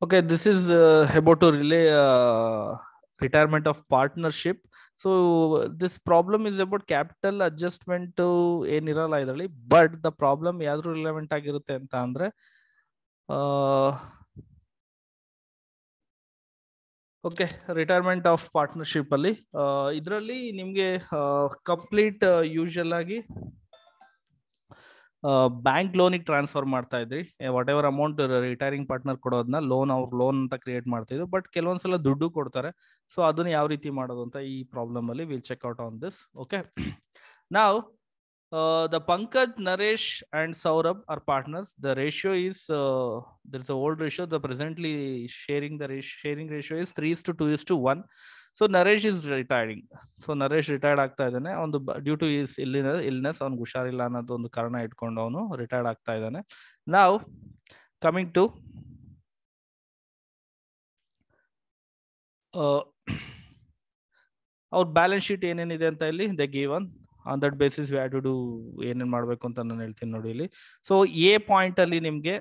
Okay, this is uh, about to relay uh, retirement of partnership. So this problem is about capital adjustment ಏನಿರಲ್ಲ ಇದರಲ್ಲಿ but the problem ಯಾವ್ದು relevant ಆಗಿರುತ್ತೆ ಅಂತ ಅಂದ್ರೆ okay retirement of partnership ಅಲ್ಲಿ ಇದರಲ್ಲಿ ನಿಮ್ಗೆ ಕಂಪ್ಲೀಟ್ ಯೂಶಲ್ ಆಗಿ ಬ್ಯಾಂಕ್ ಲೋನಿಗೆ ಟ್ರಾನ್ಸ್ಫರ್ ಮಾಡ್ತಾ ಇದ್ರಿ whatever amount retiring partner ಕೊಡೋದನ್ನ ಲೋನ್ ಅವ್ರ ಲೋನ್ ಅಂತ ಕ್ರಿಯೇಟ್ ಮಾಡ್ತಿದ್ರು ಬಟ್ ಕೆಲವೊಂದ್ಸಲ ದುಡ್ಡು ಕೊಡ್ತಾರೆ ಸೊ ಅದನ್ನ ಯಾವ ರೀತಿ ಮಾಡೋದು ಅಂತ ಈ ಪ್ರಾಬ್ಲಮ್ ಅಲ್ಲಿ will check out on this okay ನಾವು the Pankaj, Naresh, and Saurabh are partners. The ratio is uh, there's a old ratio. The presently sharing the ratio, sharing ratio is three is to two is to one. So Naresh is retiring so Naresh retired ಆಗ್ತಾ ಇದ್ದಾನೆ ಒಂದು due to is ಇಲ್ಲಿನ illness ಅವ್ನಿಗೆ ಹುಷಾರಿಲ್ಲ ಅನ್ನೋದು ಒಂದು ಕಾರಣ ಇಟ್ಕೊಂಡು ಅವನು ರಿಟೈರ್ಡ್ ಆಗ್ತಾ ಇದ್ದಾನೆ ನಾವು ಕಮಿಂಗ್ ಟು ಅವ್ರ ಬ್ಯಾಲೆನ್ಸ್ ಶೀಟ್ ಏನೇನಿದೆ ಅಂತ ಇಲ್ಲಿ the given on that basis what to do ಏನೇನ್ ಮಾಡ್ಬೇಕು ಅಂತ ನಾನು ಹೇಳ್ತೀನಿ ನೋಡಿ ಇಲ್ಲಿ ಸೊ ಎ ಪಾಯಿಂಟ್ ಅಲ್ಲಿ ನಿಮ್ಗೆ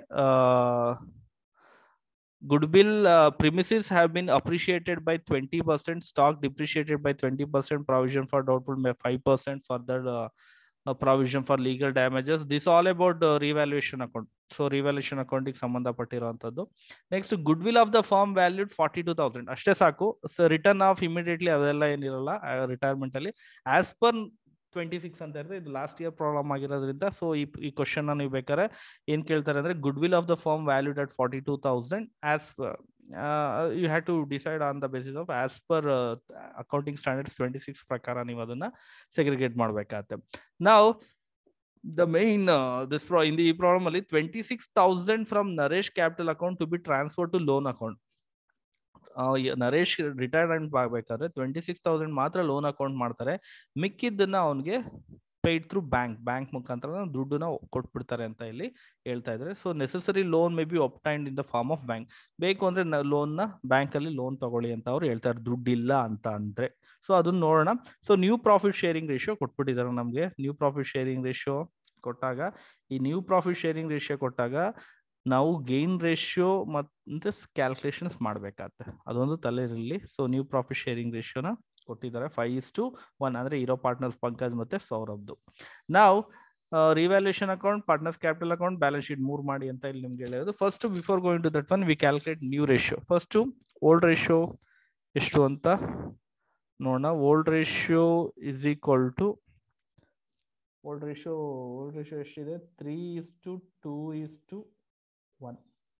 goodwill uh, premises have been appreciated by 20% stock depreciated by 20% provision for doubtful 5% further uh, uh, provision for legal damages this all about uh, revaluation account so revaluation account ಗೆ ಸಂಬಂಧಪಟ್ಟಿರುವಂತದ್ದು next goodwill of the firm valued forty two thousand ಅಷ್ಟೇ ಸಾಕು so return of immediately ಅದೆಲ್ಲ ಏನಿರಲ್ಲ retirement ಅಲ್ಲಿ as per twenty six ಅಂತ ಇರುತ್ತೆ ಇದು ಲಾಸ್ಟ್ ಇಯರ್ ಪ್ರಾಬ್ಲಮ್ ಆಗಿರೋದ್ರಿಂದ ಸೊ ಈ ಈ ಕ್ವಶನ್ ನೀವು ಬೇಕಾದ್ರೆ ಏನ್ ಕೇಳ್ತಾರೆ ಅಂದ್ರೆ goodwill of the firm valued at forty two thousand as you have to decide on the basis of as per accounting standards twenty six ಪ್ರಕಾರ ನೀವು ಅದನ್ನ ಸೆಗ್ರಿಗೇಟ್ ಮಾಡ್ಬೇಕಾಗತ್ತೆ ನಾವು the main uh, this pro in the problem ಅಲ್ಲಿ 26000 from Naresh capital account to be transferred to loan account Naresh retirement ಆಗ್ಬೇಕಾದ್ರೆ twenty six thousand ಮಾತ್ರ loan account ಮಾಡ್ತಾರೆ ಮಿಕ್ಕಿದ್ದನ್ನ ಅವನಿಗೆ ಪೇಡ್ ಥ್ರೂ ಬ್ಯಾಂಕ್ ಬ್ಯಾಂಕ್ ಮುಖಾಂತರ ದುಡ್ಡನ್ನ ಕೊಟ್ಬಿಡ್ತಾರೆ ಅಂತ ಇಲ್ಲಿ ಹೇಳ್ತಾ ಇದ್ದಾರೆ so necessary loan may be obtained in the form of bank ಬೇಕು ಅಂದ್ರೆ ಲೋನ್ ನ ಬ್ಯಾಂಕ್ ಅಲ್ಲಿ ಲೋನ್ ತಗೊಳ್ಳಿ ಅಂತ ಅವ್ರು ಹೇಳ್ತಾರೆ ದುಡ್ಡಿಲ್ಲ ಅಂತ ಅಂದ್ರೆ ಸೊ ಅದನ್ನ ನೋಡೋಣ so new profit sharing ratio ಕೊಟ್ಬಿಟ್ಟಿದ್ದಾರೆ ನಮ್ಗೆ ನ್ಯೂ ಪ್ರಾಫಿಟ್ ಶೇರಿಂಗ್ ರೇಷಿಯೋ ಕೊಟ್ಟಾಗ ಈ ನ್ಯೂ ಪ್ರಾಫಿಟ್ ಶೇರಿಂಗ್ ರೇಷಿಯೋ ಕೊಟ್ಟಾಗ ನಾವು ಗೇನ್ ರೇಷಿಯೋ ಮತ್ತೆ ಕ್ಯಾಲ್ಕುಲೇಷನ್ಸ್ ಮಾಡ್ಬೇಕಾಗತ್ತೆ ಅದೊಂದು ತಲೆ ಇರಲಿ ಸೊ ನ್ಯೂ ಪ್ರಾಫಿಟ್ ಶೇರಿಂಗ್ ರೇಷಿಯೋನ ಕೊಟ್ಟಿದ್ದಾರೆ ಫೈವ್ ಇಸ್ ಟು ಒನ್ ಅಂದ್ರೆ ಇರೋ ಪಾರ್ಟ್ನರ್ಸ್ ಪಂಕಜ್ ಮತ್ತೆ ಸೌರಭ್ದು ನಾವು revaluation account partners capital account balance sheet ಮೂರ್ ಮಾಡಿ ಅಂತ ಇಲ್ಲಿ ನಿಮ್ಗೆ ಹೇಳಿರೋದು first before going to that one we calculate new ratio first old ratio ಎಷ್ಟು ಅಂತ ನೋಡೋಣ old ratio is equal to old ratio old ratio ಎಷ್ಟಿದೆ three is to two is to one.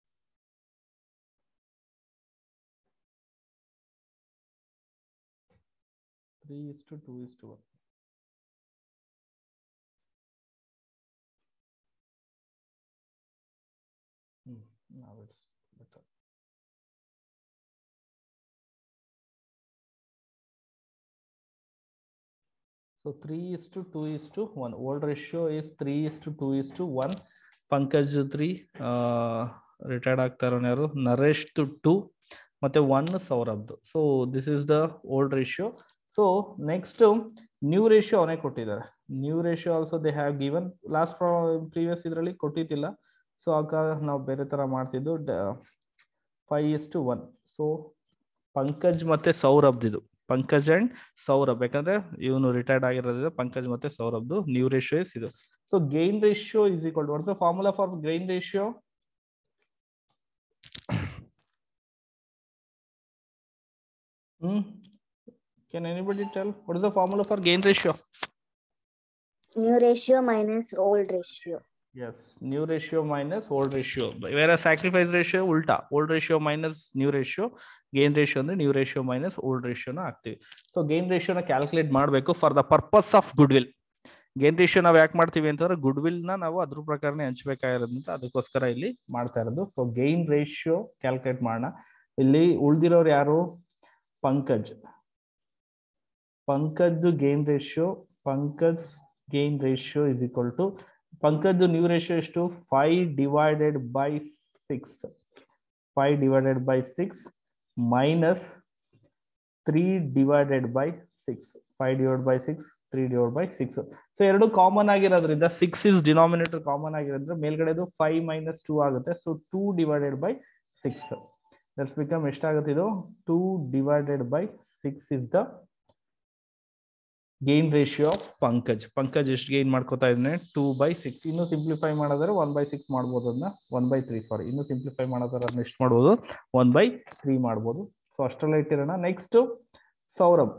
Three is to two is to one. Hmm. Now it's better. So three is to two is to one. Old ratio is three is to two is to one. Pankaj three retired ಆಗ್ತಾರ ಯಾರು Naresh two two ಮತ್ತೆ one ಸೌರಭ್ದು so this is the old ratio so next new ratio ಅವನೇ ಕೊಟ್ಟಿದ್ದಾರೆ new ratio also they have given last previous ಇದರಲ್ಲಿ ಕೊಟ್ಟಿದ್ದಿಲ್ಲ so ಆಗ ನಾವು ಬೇರೆ ತರ ಮಾಡ್ತಿದ್ದು five is to one so Pankaj ಮತ್ತೆ ಸೌರಭ್ದಿದು ಪಂಕಜ್ ಅಂಡ್ ಸೌರಭ್ ಯಾಕಂದ್ರೆ ಇವನು ರಿಟೈರ್ಡ್ ಆಗಿರೋದ್ರಿಂದ ಪಂಕಜ್ ಮತ್ತೆ ಸೌರಭ್ದು ನ್ಯೂ ರೇಷಿಯೋ ಇಸ್ ಇದು so gain ratio is equal to what's the formula for gain ratio Hmm. Can anybody tell what is the formula for gain ratio? New ratio minus old ratio. Yes, new ratio minus old ratio. Whereas sacrifice ratio ulta, old ratio minus new ratio, gain ratio ಅಂದ್ರೆ new ratio minus old ratio ನ ಹಾಕ್ತಿವಿ. So gain ರೇಷಿಯೋನ calculate ಮಾಡಬೇಕು for the purpose of goodwill. Gain ratio ನಾವು ಯಾಕೆ ಮಾಡ್ತೀವಿ ಅಂತಂದ್ರೆ good will ನ ನಾವು ಅದ್ರ ಪ್ರಕಾರನೇ ಹಂಚ್ಬೇಕಾಗಿರೋದ್ರಿಂದ ಅದಕ್ಕೋಸ್ಕರ ಇಲ್ಲಿ ಮಾಡ್ತಾ ಇರೋದು ಸೊ ಗೇನ್ ರೇಷಿಯೋ ಕ್ಯಾಲ್ಕುಲೇಟ್ ಮಾಡೋಣ ಇಲ್ಲಿ ಉಳ್ದಿರೋರು ಯಾರು Pankaj Pankaj gain ratio Pankaj gain ratio is equal to Pankaj new ratio ಎಷ್ಟು five divided by six five divided by six minus three divided by six five divide by six three divide by six so ಎರಡು common ಆಗಿರೋದ್ರಿಂದ six is denominator common ಆಗಿರೋದ್ರಿಂದ ಮೇಲ್ಗಡೆದು five minus two ಆಗುತ್ತೆ so two divided by six that's become ಎಷ್ಟಾಗುತ್ತೆ ಇದು two divided by six is the gain ratio of Pankaj Pankaj ಎಷ್ಟು gain ಮಾಡ್ಕೋತಾ ಇದ್ದಾನೆ ಟೂ ಬೈ ಸಿಕ್ಸ್ ಇನ್ನು ಸಿಂಪ್ಲಿಫೈ ಮಾಡೋದ್ರೆ ಒನ್ ಬೈ ಸಿಕ್ಸ್ ಮಾಡ್ಬೋದು ಅದನ್ನ ಒನ್ ಬೈ ತ್ರೀ ಸಾರಿ ಇನ್ನು ಸಿಂಪ್ಲಿಫೈ ಮಾಡೋದಾದ್ರೆ ಅದನ್ನ ಎಷ್ಟು ಮಾಡ್ಬೋದು ಒನ್ ಬೈ ತ್ರೀ ಮಾಡ್ಬೋದು ಸೊ ಅಷ್ಟೆಲ್ಲ ಇಟ್ಟಿರೋಣ next Saurabh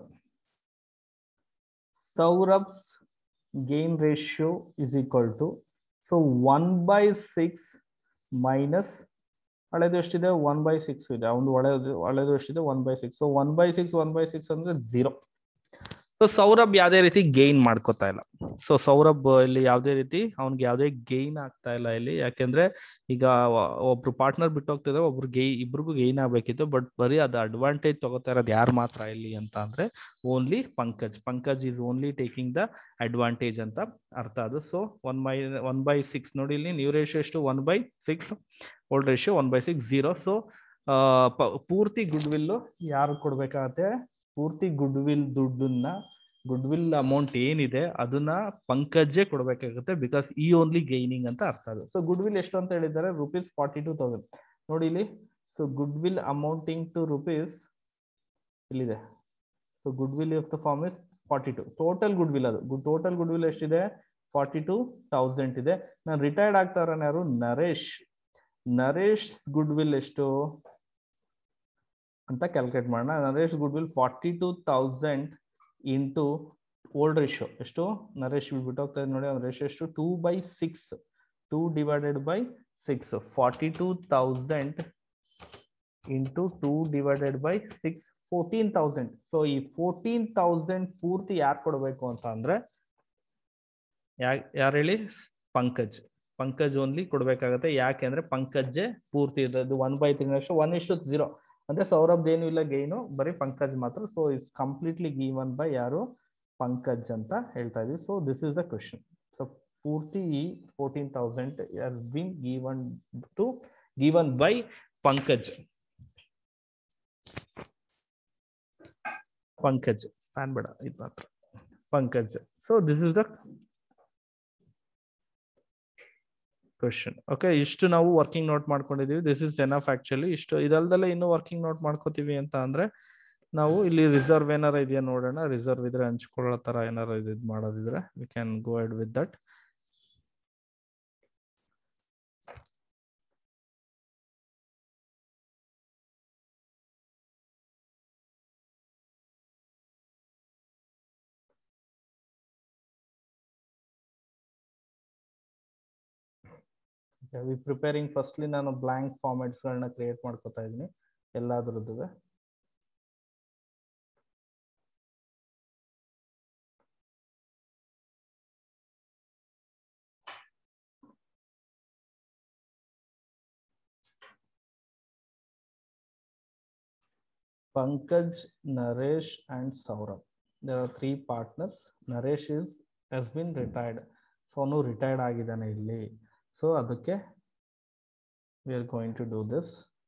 Saurabh's gain ratio is equal to so one by six minus ಹಳೆದು ಎಷ್ಟಿದೆ ಒನ್ ಬೈ ಸಿಕ್ಸ್ ಇದೆ ಅವ್ನು ಒಳ್ಳೆದು ಹಳೆದು ಎಷ್ಟಿದೆ one by six so one by six one by six ಅಂದ್ರೆ ಝೀರೋ ಸೊ ಸೌರಭ್ ಯಾವ್ದೇ ರೀತಿ ಗೇನ್ ಮಾಡ್ಕೋತಾ ಇಲ್ಲ ಸೊ ಸೌರಭ್ ಇಲ್ಲಿ ಯಾವ್ದೇ ರೀತಿ ಅವ್ನಿಗೆ ಯಾವ್ದೇ ಗೇನ್ ಆಗ್ತಾ ಇಲ್ಲ ಇಲ್ಲಿ ಯಾಕೆಂದ್ರೆ ಈಗ ಒಬ್ರು ಪಾರ್ಟ್ನರ್ ಬಿಟ್ಟು ಹೋಗ್ತಿದ್ರೆ ಒಬ್ರು ಗೈ ಇಬ್ರಿಗೂ ಗೇನ್ ಆಗ್ಬೇಕಿತ್ತು ಬಟ್ ಬರೀ ಅದು ಅಡ್ವಾಂಟೇಜ್ ತಗೋತಾ ಇರೋದು ಯಾರು ಮಾತ್ರ ಇಲ್ಲಿ ಅಂತ ಅಂದ್ರೆ only Pankaj Pankaj is only taking the advantage ಅಂತ ಅರ್ಥ ಅದು so one by one by six ನೋಡಿ ಇಲ್ಲಿ ನ್ಯೂ ರೇಷಿಯೋ ಎಷ್ಟು one by six old ratio one by six zero so ಪೂರ್ತಿ ಗುಡ್ ವಿಲ್ಲು ಯಾರು ಕೊಡ್ಬೇಕಾಗತ್ತೆ ಪೂರ್ತಿ ಗುಡ್ ವಿಲ್ ದುಡ್ಡನ್ನ ಗುಡ್ ವಿಲ್ ಅಮೌಂಟ್ ಏನಿದೆ ಅದನ್ನ ಪಂಕಜೆ ಕೊಡ್ಬೇಕಾಗುತ್ತೆ ಬಿಕಾಸ್ ಈ ಓನ್ಲಿ ಗೈನಿಂಗ್ ಅಂತ ಅರ್ಥ ಅದು ಸೊ ಗುಡ್ ವಿಲ್ ಎಷ್ಟು ಅಂತ ಹೇಳಿದ್ದಾರೆ ರುಪೀಸ್ ಫಾರ್ಟಿ ಟೂ ತೌಸಂಡ್ ನೋಡಿ ಇಲ್ಲಿ so goodwill amounting to rupees ಇಲ್ಲಿದೆ so goodwill of the firm is forty two total goodwill ಅದು ಗುಡ್ ಟೋಟಲ್ ಗುಡ್ ವಿಲ್ ಎಷ್ಟಿದೆ ಫಾರ್ಟಿ ಟು ತೌಸಂಡ್ ಇದೆ ನಾನು ರಿಟೈರ್ಡ್ ಆಗ್ತಾರ ಯಾರು ನರೇಶ್ ನರೇಶ್ ಗುಡ್ ವಿಲ್ ಎಷ್ಟು ಅಂತ ಕ್ಯಾಲ್ಕುಲೇಟ್ ಮಾಡೋಣ Naresh goodwill forty two thousand into old ratio ಎಷ್ಟು ನರೇಶ್ ಬಿಟ್ಟು ಹೋಗ್ತಾ ಇದೆ ನೋಡಿ ರೇಷಿಯೋ ಎಷ್ಟು two by six two divided by six forty two thousand into two divided by six fourteen thousand so ಈ ಫೋರ್ಟೀನ್ ತೌಸಂಡ್ ಪೂರ್ತಿ ಯಾರು ಕೊಡಬೇಕು ಅಂತ ಅಂದ್ರೆ ಯಾರು ಹೇಳಿ ಪಂಕಜ್ ಪಂಕಜ್ ಓನ್ಲಿ ಕೊಡ್ಬೇಕಾಗತ್ತೆ ಯಾಕೆಂದ್ರೆ ಪಂಕಜ್ಜೆ ಪೂರ್ತಿ ಇದು ಒನ್ ಬೈ ತ್ರೀ ಅಷ್ಟು ಒನ್ ಇಷ್ಟು ಝೀರೋ ಅಂದ್ರೆ ಸೌರಭ್ ಏನು ಇಲ್ಲ ಗೈನು ಬರೀ ಪಂಕಜ್ ಮಾತ್ರ so is completely given by ಯಾರು ಪಂಕಜ್ ಅಂತ ಹೇಳ್ತಾ ಇದೀವಿ so this is the question so ಪೂರ್ತಿ ಈ fourteen thousand has been given to given by Pankaj Pankaj fan ಬೇಡ ಇದು ಮಾತ್ರ Pankaj so this is the question okay ಇಷ್ಟು ನಾವು ವರ್ಕಿಂಗ್ ನೋಟ್ ಮಾಡ್ಕೊಂಡಿದೀವಿ ದಿಸ್ ಇಸ್ ಎನಫ್ ಆಕ್ಚುಲಿ ಇಷ್ಟು ಇದಲ್ದಲ್ಲ ಇನ್ನು ವರ್ಕಿಂಗ್ ನೋಟ್ ಮಾಡ್ಕೋತೀವಿ ಅಂತ ಅಂದ್ರೆ ನಾವು ಇಲ್ಲಿ ರಿಸರ್ವ್ ಏನಾರ ಇದೆಯಾ ನೋಡೋಣ ರಿಸರ್ವ್ ಇದ್ರೆ ಹಂಚ್ಕೊಳ್ಳೋ ತರ ಏನಾರ ಇದು ಮಾಡೋದಿದ್ರೆ we can go ahead with that we preparing firstly ನಾನು ಬ್ಲಾಂಕ್ ಫಾರ್ಮೆಟ್ಸ್ ಗಳನ್ನ ಕ್ರಿಯೇಟ್ ಮಾಡ್ಕೋತಾ ಇದ್ದೀನಿ ಎಲ್ಲಾದ್ರದ್ದು Pankaj, Naresh, and Saurabh. There are three partners. Naresh is has been retired. So ಅವನು ರಿಟೈರ್ಡ್ ಆಗಿದ್ದಾನೆ ಇಲ್ಲಿ ಸೊ ಅದಕ್ಕೆ we are going to do this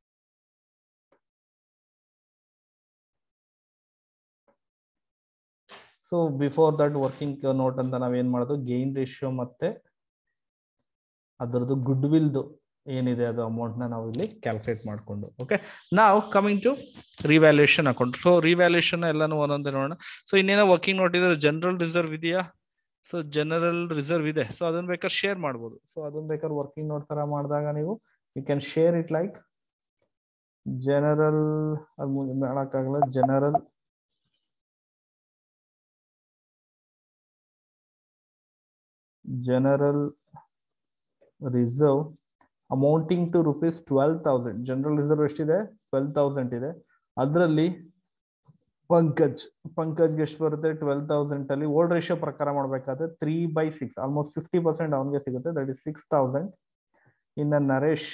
so before that working note ಅಂತ ನಾವೇನ್ ಮಾಡೋದು ಗೇನ್ ರೇಷಿಯೋ ಮತ್ತೆ ಅದರದ್ದು ಗುಡ್ ವಿಲ್ದು ಏನಿದೆ ಅದು ಅಮೌಂಟ್ ನ ನಾವು ಇಲ್ಲಿ ಕ್ಯಾಲ್ಕುಲೇಟ್ ಮಾಡ್ಕೊಂಡು ಓಕೆ ನಾವು coming to revaluation account so revaluation ಎಲ್ಲಾನು ಒಂದೊಂದೇ ನೋಡೋಣ ಸೊ ಇನ್ನೇನೋ ವರ್ಕಿಂಗ್ ನೋಟ್ ಇದ್ರೆ ಜನರಲ್ ರಿಸರ್ವ್ ಇದೆಯಾ ಸೊ ಜನರಲ್ ರಿಸರ್ವ್ ಇದೆ ಸೊ ಅದನ್ನ ಬೇಕಾದ್ರೆ ಶೇರ್ ಮಾಡ್ಬೋದು ಸೊ ಅದನ್ನ ಬೇಕಾದ್ರೆ ವರ್ಕಿಂಗ್ ನೋಟ್ ತರ ಮಾಡಿದಾಗ ನೀವು you can share it like general ಅದು ಮಾಡೋಕ್ಕಾಗಲ್ಲ general general reserve amounting to rupees twelve thousand general reserve ಎಷ್ಟಿದೆ ಟ್ವೆಲ್ ತೌಸಂಡ್ ಇದೆ ಅದರಲ್ಲಿ ಪಂಕಜ್ ಪಂಕಜ್ಗೆ ಎಷ್ಟು ಬರುತ್ತೆ ಟ್ವೆಲ್ ತೌಸಂಡ್ ಅಲ್ಲಿ ಓಲ್ಡ್ ರೇಷಿಯೋ ಪ್ರಕಾರ ಮಾಡ್ಬೇಕಾದ್ರೆ three by six almost fifty percent ಅವನಿಗೆ ಸಿಗುತ್ತೆ ದಟ್ ಇಸ್ ಸಿಕ್ಸ್ ತೌಸಂಡ್ ಇನ್ನು Naresh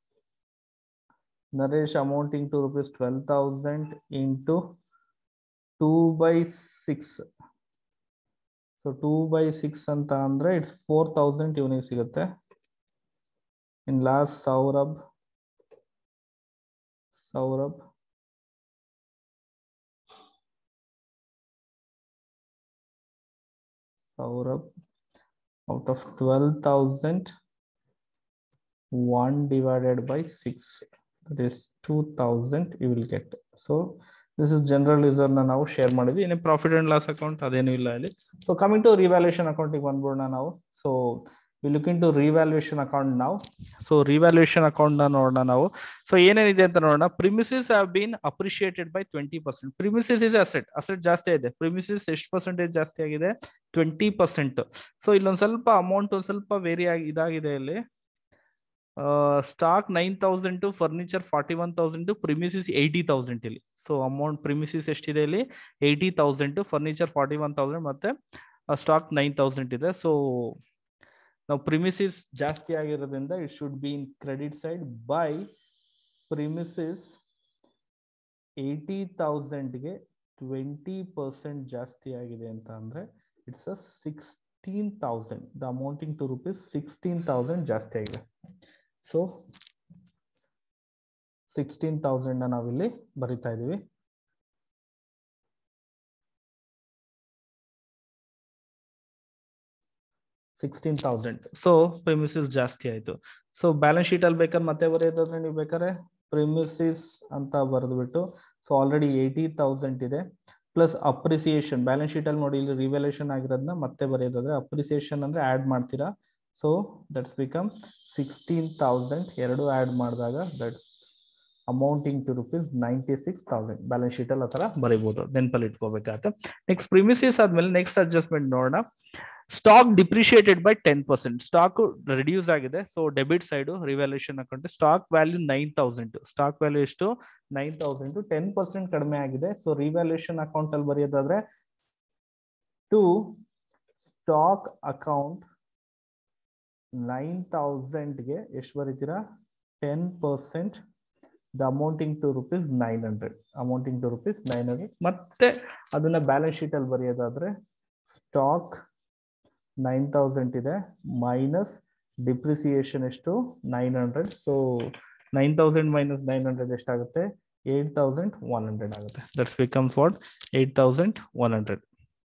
Naresh amounting to rupees twelve thousand into two by six so two by six ಅಂತ ಅಂದ್ರೆ ಇಟ್ಸ್ ಫೋರ್ ತೌಸಂಡ್ ಇವನಿಗೆ ಸಿಗುತ್ತೆ ಇನ್ last Saurabh Saurabh Saurabh out of 12,000 1 divided by 6 that is 2000 you will get so this is general user ನ ನಾವು share ಮಾಡಿದ್ವಿ ಇನ್ನು profit and loss account ಅದೇನು ಇಲ್ಲ ಇಲ್ಲಿ ಸೊ ಕಮಿಂಗ್ ಟು ರಿವ್ಯಾಲ್ಯೂಷನ್ ಅಕೌಂಟಿಗೆ ಬಂದ್ಬಿಡೋಣ ನಾವು so we look into revaluation account ನಾವು ಸೊ ರಿವ್ಯಾಲ್ಯೂಷನ್ ಅಕೌಂಟ್ ನ ನೋಡೋಣ ನಾವು ಸೊ ಏನೇನಿದೆ ಅಂತ ನೋಡೋಣ premises have been appreciated by twenty percent premises is asset asset ಜಾಸ್ತಿ ಇದೆ ಪ್ರಿಮಿಸಿಸ್ ಎಷ್ಟು ಪರ್ಸೆಂಟೇಜ್ ಜಾಸ್ತಿ ಆಗಿದೆ ಟ್ವೆಂಟಿ ಪರ್ಸೆಂಟ್ ಸೊ ಇಲ್ಲೊಂದ್ ಸ್ವಲ್ಪ ಅಮೌಂಟ್ ಒಂದ್ ಸ್ವಲ್ಪ ವೇರಿ ಆಗಿ ಇದಾಗಿದೆ ಇಲ್ಲಿ stock nine thousand to furniture forty one thousand to premises eighty thousand ಇಲ್ಲಿ ಸೊ ಅಮೌಂಟ್ ಪ್ರಿಮಿಸಿಸ್ ಎಷ್ಟಿದೆ ಇಲ್ಲಿ eighty thousand to furniture forty one thousand ಮತ್ತೆ ಸ್ಟಾಕ್ ನೈನ್ ತೌಸಂಡ್ ಇದೆ ಸೊ ನಾವು ಪ್ರಿಮಿಸಿಸ್ ಜಾಸ್ತಿ ಆಗಿರೋದ್ರಿಂದ it should be in credit side by premises eighty ತೌಸಂಡ್ಗೆ twenty percent ಜಾಸ್ತಿ ಆಗಿದೆ ಅಂತ ಅಂದ್ರೆ it's uh sixteen thousand the amounting to rupees sixteen thousand ಜಾಸ್ತಿ ಆಗಿದೆ ಸೊ ಸಿಕ್ಸ್ಟೀನ್ ತೌಸಂಡ್ ನಾವಿಲ್ಲಿ ಬರಿತಾ ಇದೀವಿ ಸಿಕ್ಸ್ಟೀನ್ ತೌಸಂಡ್ ಸೊ ಪ್ರಿಮಿಸಿಸ್ ಜಾಸ್ತಿ ಆಯ್ತು ಸೊ ಬ್ಯಾಲೆನ್ಸ್ ಶೀಟ್ ಅಲ್ಲಿ ಬೇಕಾದ್ರೆ ಮತ್ತೆ ಬರೆಯೋದಾದ್ರೆ ನೀವು ಬೇಕಾದ್ರೆ ಪ್ರಿಮಿಸಿಸ್ ಅಂತ ಬರೆದ್ಬಿಟ್ಟು ಸೊ ಆಲ್ರೆಡಿ ಏಯ್ಟಿ ತೌಸಂಡ್ ಇದೆ ಪ್ಲಸ್ ಅಪ್ರಿಸಿಯೇಷನ್ ಬ್ಯಾಲೆನ್ಸ್ ಶೀಟ್ ಅಲ್ಲಿ ನೋಡಿ ಇಲ್ಲಿ ರಿವ್ಯಾಲ್ಯೂಷನ್ ಆಗಿರೋದನ್ನ ಮತ್ತೆ ಬರೆಯೋದಾದ್ರೆ ಅಪ್ರಿಸಿಯೇಷನ್ ಅಂದ್ರೆ ಆಡ್ ಮಾಡ್ತೀರಾ so that's become sixteen thousand ಎರಡು ಆಡ್ ಮಾಡಿದಾಗ that's amounting to rupees ninety six thousand balance sheet ಅಲ್ಲಿ ಆ ತರ ಬರೀಬಹುದು ನೆನಪಲ್ಲಿ ಇಟ್ಕೋಬೇಕಾಗತ್ತೆ ನೆಕ್ಸ್ಟ್ ಪ್ರಿಮಿಸಿಸ್ ಆದ್ಮೇಲೆ ನೆಕ್ಸ್ಟ್ ಅಡ್ಜಸ್ಟ್ಮೆಂಟ್ ನೋಡೋಣ stock depreciated by ten percent stock reduce ಆಗಿದೆ so debit side revaluation account stock value nine thousand stock value ಎಷ್ಟು ನೈನ್ ತೌಸಂಡ್ ಟೆನ್ ಪರ್ಸೆಂಟ್ ಕಡಿಮೆ ಆಗಿದೆ ಸೊ ರಿವ್ಯಾಲ್ಯೂಷನ್ ಅಕೌಂಟ್ ಅಲ್ಲಿ ಬರೆಯೋದಾದ್ರೆ ಟು ಸ್ಟಾಕ್ ಅಕೌಂಟ್ ನೈನ್ ತೌಸಂಡ್ಗೆ ಎಷ್ಟು ಬರೀತೀರಾ ten percent the amounting to rupees nine hundred amounting to rupees nine hundred ಮತ್ತೆ ಅದನ್ನ ಬ್ಯಾಲೆನ್ಸ್ ಶೀಟ್ ಅಲ್ಲಿ ಬರೆಯೋದಾದ್ರೆ ಸ್ಟಾಕ್ ನೈನ್ ತೌಸಂಡ್ ಇದೆ ಮೈನಸ್ ಡಿಪ್ರಿಸಿಯೇಷನ್ ಎಷ್ಟು nine hundred so nine thousand minus nine hundred ಎಷ್ಟಾಗುತ್ತೆ ಏಟ್ ತೌಸಂಡ್ ಒನ್ ಹಂಡ್ರೆಡ್ ಆಗುತ್ತೆ that's becomes what eight thousand one hundred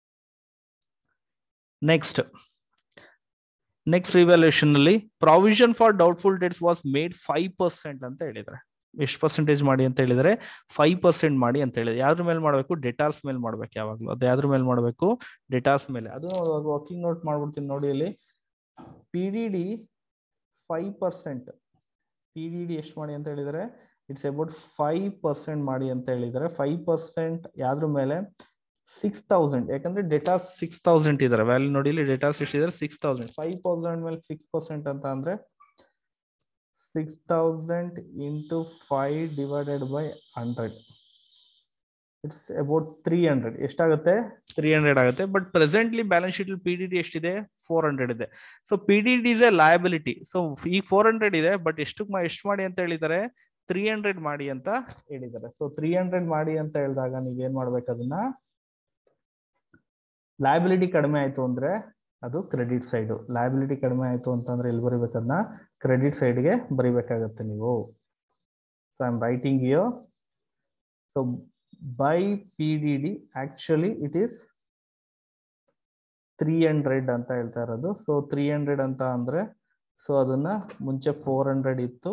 next next revaluation ಅಲ್ಲಿ provision for doubtful debts was made five percent ಅಂತ ಹೇಳಿದ್ರೆ ಎಷ್ಟು percentage ಮಾಡಿ ಅಂತ ಹೇಳಿದ್ರೆ five percent ಮಾಡಿ ಅಂತ ಹೇಳಿದ್ರೆ ಯಾವ್ದ್ರ ಮೇಲೆ ಮಾಡಬೇಕು ಡೆಟಾರ್ಸ್ ಮೇಲೆ ಮಾಡ್ಬೇಕು ಯಾವಾಗಲೂ ಅದು ಯಾವ್ದ್ರ ಮೇಲೆ ಮಾಡಬೇಕು ಡೆಟಾರ್ಸ್ ಮೇಲೆ ಅದು ವರ್ಕಿಂಗ್ ನೋಟ್ ಮಾಡ್ಬಿಡ್ತೀನಿ ನೋಡಿ ಇಲ್ಲಿ P D D five percent P D D ಎಷ್ಟು ಮಾಡಿ ಅಂತ ಹೇಳಿದ್ರೆ ಇಟ್ಸ್ ಅಬೌಟ್ ಫೈವ್ ಪರ್ಸೆಂಟ್ ಮಾಡಿ ಅಂತ ಹೇಳಿದರೆ ಫೈವ್ ಪರ್ಸೆಂಟ್ ಯಾವ್ದ್ರ ಮೇಲೆ ಸಿಕ್ಸ್ ತೌಸಂಡ್ ಯಾಕಂದ್ರೆ ಡೇಟಾಸ್ ಸಿಕ್ಸ್ ತೌಸಂಡ್ ಇದಾರೆ ವ್ಯಾಲ್ಯೂ ನೋಡಿ ಇಲ್ಲಿ ಡೇಟಾಸ್ ಎಷ್ಟಿದ್ದಾರೆ ಸಿಕ್ಸ್ ತೌಸಂಡ್ ಫೈವ್ ತೌಸಂಡ್ ಮೇಲೆ ಸಿಕ್ಸ್ ಪರ್ಸೆಂಟ್ ಅಂತ ಅಂದ್ರೆ six thousand into five divided by hundred it's about three hundred ಎಷ್ಟಾಗುತ್ತೆ ತ್ರೀ ಹಂಡ್ರೆಡ್ ಆಗುತ್ತೆ but presently balance sheet P D D ಎಷ್ಟಿದೆ ಫೋರ್ ಹಂಡ್ರೆಡ್ ಇದೆ so P D D is a liability so ಈಗ four hundred ಇದೆ but ಎಷ್ಟು ಎಷ್ಟು ಮಾಡಿ ಅಂತ ಹೇಳಿದ್ದಾರೆ ತ್ರೀ ಹಂಡ್ರೆಡ್ ಮಾಡಿ ಅಂತ ಹೇಳಿದ್ದಾರೆ ಸೊ ತ್ರೀ ಹಂಡ್ರೆಡ್ ಮಾಡಿ ಅಂತ ಹೇಳಿದಾಗ ನೀವ್ ಏನ್ ಮಾಡ್ಬೇಕು ಅದನ್ನ ಲಯಬಿಲಿಟಿ ಕಡಿಮೆ ಆಯ್ತು ಅಂದ್ರೆ ಅದು ಕ್ರೆಡಿಟ್ ಸೈಡ್ ಲಯಬಿಲಿಟಿ ಕಡಿಮೆ ಆಯ್ತು ಅಂತಂದ್ರೆ ಎಲ್ಲಿ ಬರಿಬೇಕದನ್ನ ಕ್ರೆಡಿಟ್ ಸೈಡ್ಗೆ ಬರಿಬೇಕಾಗತ್ತೆ ನೀವು so I am writing yo so by P D D actually it is three hundred ಅಂತ ಹೇಳ್ತಾ ಇರೋದು ಸೊ ತ್ರೀ ಹಂಡ್ರೆಡ್ ಅಂತ ಅಂದ್ರೆ ಸೊ ಅದನ್ನ ಮುಂಚೆ ಫೋರ್ ಹಂಡ್ರೆಡ್ ಇತ್ತು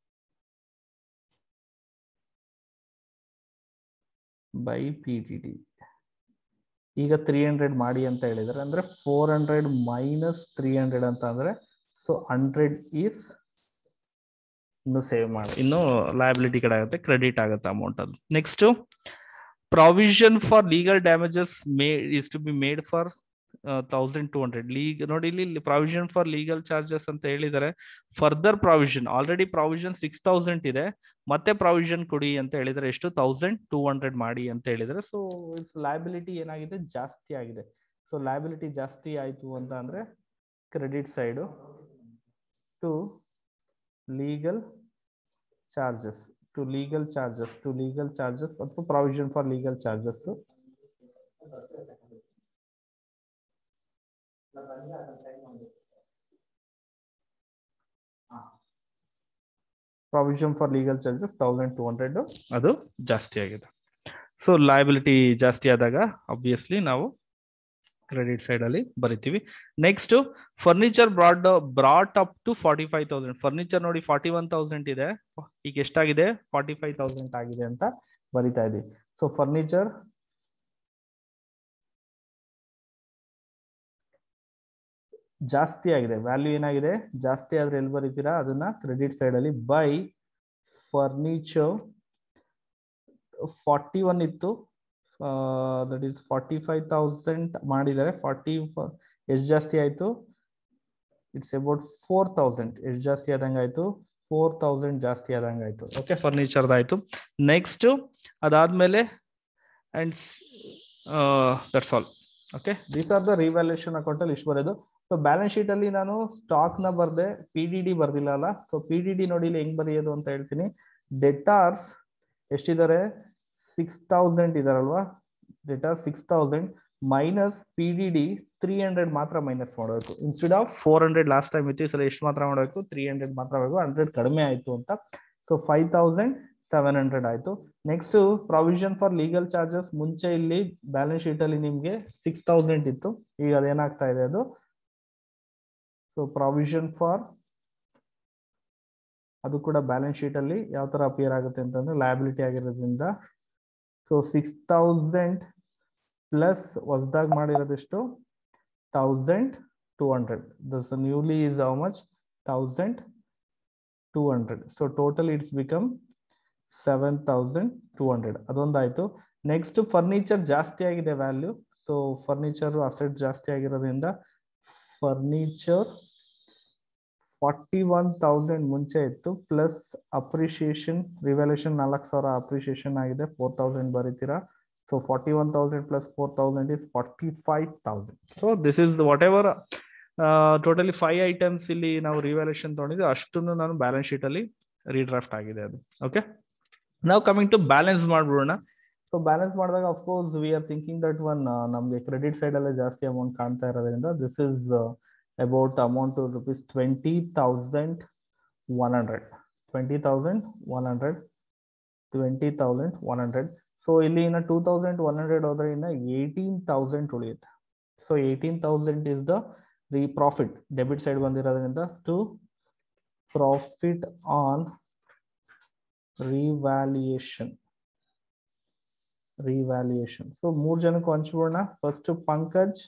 ಬೈ ಪಿ ಡಿ ಡಿ ಈಗ ತ್ರೀ ಹಂಡ್ರೆಡ್ ಮಾಡಿ ಅಂತ ಹೇಳಿದ್ರೆ ಅಂದ್ರೆ four hundred minus three hundred ಅಂತ ಅಂದ್ರೆ ಸೊ ಹಂಡ್ರೆಡ್ ಈಸ್ ಇನ್ನು ಸೇವ್ ಮಾಡಿ ಇನ್ನು ಲಯಬಿಲಿಟಿ ಕಡೆ ಆಗುತ್ತೆ ಕ್ರೆಡಿಟ್ ಆಗುತ್ತೆ ಅಮೌಂಟ್ ಅದು next provision for legal damages may is to be made for thousand two hundred ಲೀಗ್ ನೋಡಿ ಇಲ್ಲಿ ಪ್ರಾವಿಷನ್ ಫಾರ್ ಲೀಗಲ್ ಚಾರ್ಜಸ್ ಅಂತ ಹೇಳಿದ್ದಾರೆ further provision already provision six thousand ಇದೆ ಮತ್ತೆ ಪ್ರಾವಿಷನ್ ಕೊಡಿ ಅಂತ ಹೇಳಿದ್ರೆ ಎಷ್ಟು ತೌಸಂಡ್ ಟೂ ಹಂಡ್ರೆಡ್ ಮಾಡಿ ಅಂತ ಹೇಳಿದ್ರೆ ಸೊ ಇಟ್ಸ್ ಲಯಬಿಲಿಟಿ ಏನಾಗಿದೆ ಜಾಸ್ತಿ ಆಗಿದೆ ಸೊ ಲಯಬಿಲಿಟಿ ಜಾಸ್ತಿ ಆಯ್ತು ಅಂತ ಅಂದ್ರೆ credit side to legal charges to legal charges to legal charges ಅಥವಾ provision for legal charges provision for legal charges thousand two hundred ಅದು ಜಾಸ್ತಿ ಆಗಿದೆ ಸೊ ಲಯಬಿಲಿಟಿ ಜಾಸ್ತಿ ಆದಾಗ ಅಬ್ವಿಯಸ್ಲಿ ನಾವು ಕ್ರೆಡಿಟ್ ಸೈಡ್ ಅಲ್ಲಿ ಬರಿತೀವಿ next furniture brought brought up to forty five thousand furniture ನೋಡಿ ಫಾರ್ಟಿ ಒನ್ ತೌಸಂಡ್ ಇದೆ ಈಗ ಎಷ್ಟಾಗಿದೆ ಫಾರ್ಟಿ ಫೈವ್ ತೌಸಂಡ್ ಆಗಿದೆ ಅಂತ ಬರಿತಾ ಇದೀವಿ ಸೊ ಫರ್ನಿಚರ್ ಜಾಸ್ತಿ ಆಗಿದೆ ವ್ಯಾಲ್ಯೂ ಏನಾಗಿದೆ ಜಾಸ್ತಿ ಆದ್ರೆ ಎಲ್ಲಿ ಬರೀತೀರಾ ಅದನ್ನ ಕ್ರೆಡಿಟ್ ಸೈಡ್ ಅಲ್ಲಿ ಬೈ ಫರ್ನಿಚರ್ ಫಾರ್ಟಿ ಒನ್ ಇತ್ತು that is forty five thousand ಮಾಡಿದ್ದಾರೆ ಫಾರ್ಟಿ ಎಷ್ಟು ಜಾಸ್ತಿ ಆಯ್ತು ಇಟ್ಸ್ ಅಬೌಟ್ ಫೋರ್ ತೌಸಂಡ್ ಎಷ್ಟು ಜಾಸ್ತಿ ಆದಂಗೆ ಆಯ್ತು ಫೋರ್ ತೌಸಂಡ್ ಜಾಸ್ತಿ ಆದಂಗೆ ಆಯ್ತು ಓಕೆ ಫರ್ನಿಚರ್ದು ಆಯ್ತು ನೆಕ್ಸ್ಟ್ ಅದಾದ್ಮೇಲೆ and that's all okay these are the revaluation account ಅಲ್ಲಿ ಇಷ್ಟು ಬರೋದು ಸೊ ಬ್ಯಾಲೆನ್ಸ್ ಶೀಟ್ ಅಲ್ಲಿ ನಾನು ಸ್ಟಾಕ್ ನ ಬರ್ದೆ ಪಿ ಡಿ ಡಿ ಬರ್ದಿಲ್ಲ ಅಲ್ಲ ಸೊ ಪಿ ಡಿ ಡಿ ನೋಡಿ ಇಲ್ಲಿ ಹೆಂಗ್ ಬರೆಯೋದು ಅಂತ ಹೇಳ್ತೀನಿ ಡೆಟಾರ್ಸ್ ಎಷ್ಟಿದ್ದಾರೆ ಸಿಕ್ಸ್ ತೌಸಂಡ್ ಇದಾರಲ್ವಾ debtors six thousand minus P D D three hundred ಮಾತ್ರ ಮೈನಸ್ ಮಾಡಬೇಕು instead of four hundred last time ಇತ್ತು ಈ ಸಲ ಎಷ್ಟು ಮಾತ್ರ ಮಾಡಬೇಕು ತ್ರೀ ಹಂಡ್ರೆಡ್ ಮಾತ್ರ ಮಾಡಬೇಕು ಹಂಡ್ರೆಡ್ ಕಡಿಮೆ ಆಯ್ತು ಅಂತ so five thousand seven hundred ಆಯ್ತು next provision for legal charges ಮುಂಚೆ ಇಲ್ಲಿ ಬ್ಯಾಲೆನ್ಸ್ ಶೀಟ್ ಅಲ್ಲಿ ನಿಮ್ಗೆ ಸಿಕ್ಸ್ ತೌಸಂಡ್ ಇತ್ತು ಈಗ ಅದೇನಾಗ್ತಾ ಇದೆ ಅದು ಸೊ ಪ್ರಾವಿಷನ್ ಫಾರ್ ಅದು ಕೂಡ ಬ್ಯಾಲೆನ್ಸ್ ಶೀಟ್ ಅಲ್ಲಿ ಯಾವ ತರ ಅಪಿಯರ್ ಆಗುತ್ತೆ ಅಂತಂದ್ರೆ ಲಯಬಿಲಿಟಿ ಆಗಿರೋದ್ರಿಂದ ಸೊ ಸಿಕ್ಸ್ ತೌಸಂಡ್ ಪ್ಲಸ್ ಹೊಸದಾಗಿ ಮಾಡಿರೋದೆಷ್ಟು thousand two hundred thus newly is how much thousand two hundred so total it's become seven thousand two hundred ಅದೊಂದಾಯ್ತು ನೆಕ್ಸ್ಟ್ ಫರ್ನಿಚರ್ ಜಾಸ್ತಿ ಆಗಿದೆ ವ್ಯಾಲ್ಯೂ ಸೊ ಫರ್ನಿಚರ್ ಅಸೆಟ್ ಜಾಸ್ತಿ ಆಗಿರೋದ್ರಿಂದ ಫರ್ನಿಚರ್ ಫಾರ್ಟಿ ಒನ್ ತೌಸಂಡ್ ಮುಂಚೆ ಇತ್ತು plus appreciation revaluation ನಾಲ್ಕು ಸಾವಿರ appreciation ಆಗಿದೆ ಫೋರ್ ತೌಸಂಡ್ ಬರೀತೀರಾ so forty one thousand plus four thousand is forty five thousand so this is whatever totally five items ಇಲ್ಲಿ ನಾವು ರಿವ್ಯಾಲ್ಯೂಷನ್ ತೊಗೊಂಡಿದ್ವಿ ಅಷ್ಟನ್ನು ನಾನು ಬ್ಯಾಲೆನ್ಸ್ ಶೀಟ್ ಅಲ್ಲಿ ರೀಡ್ರಾಫ್ಟ್ ಆಗಿದೆ ಅದು ಓಕೆ ನಾವು ಕಮಿಂಗ್ ಟು ಬ್ಯಾಲೆನ್ಸ್ ಮಾಡ್ಬಿಡೋಣ ಸೊ ಬ್ಯಾಲೆನ್ಸ್ ಮಾಡಿದಾಗ of course we are thinking that one ನಮಗೆ ಕ್ರೆಡಿಟ್ ಸೈಡ್ ಅಲ್ಲೇ ಜಾಸ್ತಿ ಅಮೌಂಟ್ ಕಾಣ್ತಾ ಇರೋದ್ರಿಂದ this is about amount rupees twenty thousand one hundred twenty thousand one hundred twenty thousand one hundred so ಇಲ್ಲಿ ಇನ್ನು two thousand one hundred ಹೋದ್ರೆ ಇನ್ನು eighteen thousand ಉಳಿಯುತ್ತೆ so eighteen thousand is the re profit debit side ಬಂದಿರೋದ್ರಿಂದ to profit on revaluation revaluation so ಮೂರ್ ಜನಕ್ಕೂ ಹಂಚ್ಬಿಡೋಣ first Pankaj